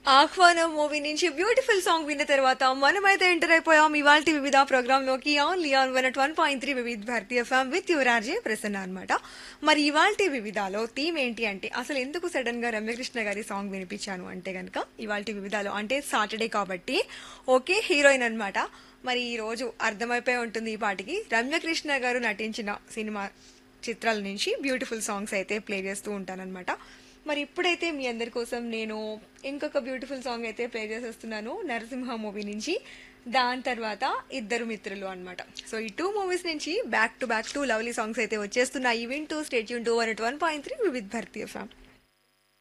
ఆహ్వానం మూవీ నుంచి beautiful song విన్న తర్వాత మనమైతే ఎంటర్ అయిపోయాం ఇవాళ వివిధ ప్రోగ్రామ్ లోకి only on one one point three Vividh Bharati ఫ్యామ్ విత్ యువరాజే ప్రసన్న అనమాట మరి ఇవాళ వివిధాలో థీమ్ ఏంటి అంటే అసలు ఎందుకు సడన్ గా రమ్యకృష్ణ గారి సాంగ్ వినిపించాను అంటే గనక ఇవాళ వివిధాలో అంటే సాటర్డే కాబట్టి ఓకే హీరోయిన్ అన్నమాట మరి ఈ రోజు అర్థమైపోయి ఉంటుంది ఈ పాటికి రమ్యకృష్ణ గారు నటించిన సినిమా చిత్రాల నుంచి బ్యూటిఫుల్ సాంగ్స్ అయితే ప్లే చేస్తూ ఉంటానన్నమాట మరి ఇప్పుడైతే మీ అందరి కోసం నేను ఇంకొక బ్యూటిఫుల్ సాంగ్ అయితే ప్లే చేసేస్తున్నాను నరసింహ మూవీ నుంచి దాని తర్వాత ఇద్దరు మిత్రులు అన్నమాట సో ఈ టూ మూవీస్ నుంచి back to back two lovely songs అయితే వచ్చేస్తున్నాయి వింటూ స్టేట్ యూన్ to one one point three Vividh Bharati ఫ్యామ్